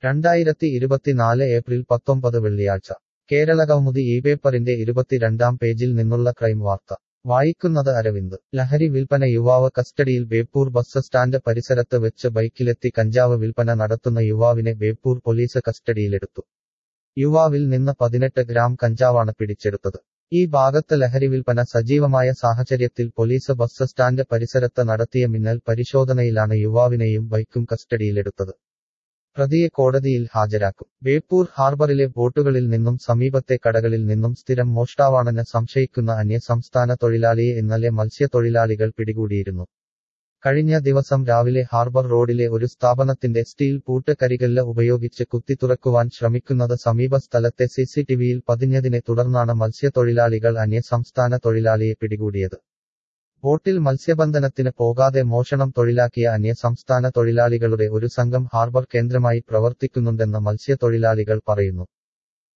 രണ്ടായിരത്തി ഇരുപത്തിനാല് ഏപ്രിൽ പത്തൊമ്പത് വെള്ളിയാഴ്ച കേരളകൗമുദി ഈ പേപ്പറിന്റെ ഇരുപത്തിരണ്ടാം പേജിൽ നിന്നുള്ള ക്രൈം വാർത്ത വായിക്കുന്നത് അരവിന്ദ് ലഹരി വിൽപ്പന യുവാവ് കസ്റ്റഡിയിൽ ബേപ്പൂർ ബസ് സ്റ്റാൻഡ് പരിസരത്ത് വെച്ച് ബൈക്കിലെത്തി കഞ്ചാവ് വിൽപ്പന നടത്തുന്ന യുവാവിനെ ബേപ്പൂർ പോലീസ് കസ്റ്റഡിയിലെടുത്തു യുവാവിൽ നിന്ന് പതിനെട്ട് ഗ്രാം കഞ്ചാവാണ് പിടിച്ചെടുത്തത് ഈ ഭാഗത്ത് ലഹരി വിൽപ്പന സജീവമായ സാഹചര്യത്തിൽ പോലീസ് ബസ് സ്റ്റാൻഡ് പരിസരത്ത് നടത്തിയ മിന്നൽ പരിശോധനയിലാണ് യുവാവിനെയും ബൈക്കും കസ്റ്റഡിയിലെടുത്തത് പ്രതിയെ കോടതിയിൽ ഹാജരാക്കും ബേപ്പൂർ ഹാർബറിലെ ബോട്ടുകളിൽ നിന്നും സമീപത്തെ കടകളിൽ നിന്നും സ്ഥിരം മോഷ്ടാവാണെന്ന് സംശയിക്കുന്ന അന്യസംസ്ഥാന തൊഴിലാളിയെ ഇന്നലെ മത്സ്യത്തൊഴിലാളികൾ പിടികൂടിയിരുന്നു കഴിഞ്ഞ ദിവസം രാവിലെ ഹാർബർ റോഡിലെ ഒരു സ്ഥാപനത്തിന്റെ സ്റ്റീൽ പൂട്ട് കരികല്ല് ഉപയോഗിച്ച് കുത്തിത്തുറക്കുവാൻ ശ്രമിക്കുന്നത് സമീപ സ്ഥലത്തെ സിസിടിവിയിൽ പതിഞ്ഞതിനെ തുടർന്നാണ് മത്സ്യത്തൊഴിലാളികൾ അന്യസംസ്ഥാന തൊഴിലാളിയെ പിടികൂടിയത് ബോട്ടിൽ മത്സ്യബന്ധനത്തിന് പോകാതെ മോഷണം തൊഴിലാക്കിയ അന്യസംസ്ഥാന തൊഴിലാളികളുടെ ഒരു സംഘം ഹാർബർ കേന്ദ്രമായി പ്രവർത്തിക്കുന്നുണ്ടെന്ന് മത്സ്യത്തൊഴിലാളികൾ പറയുന്നു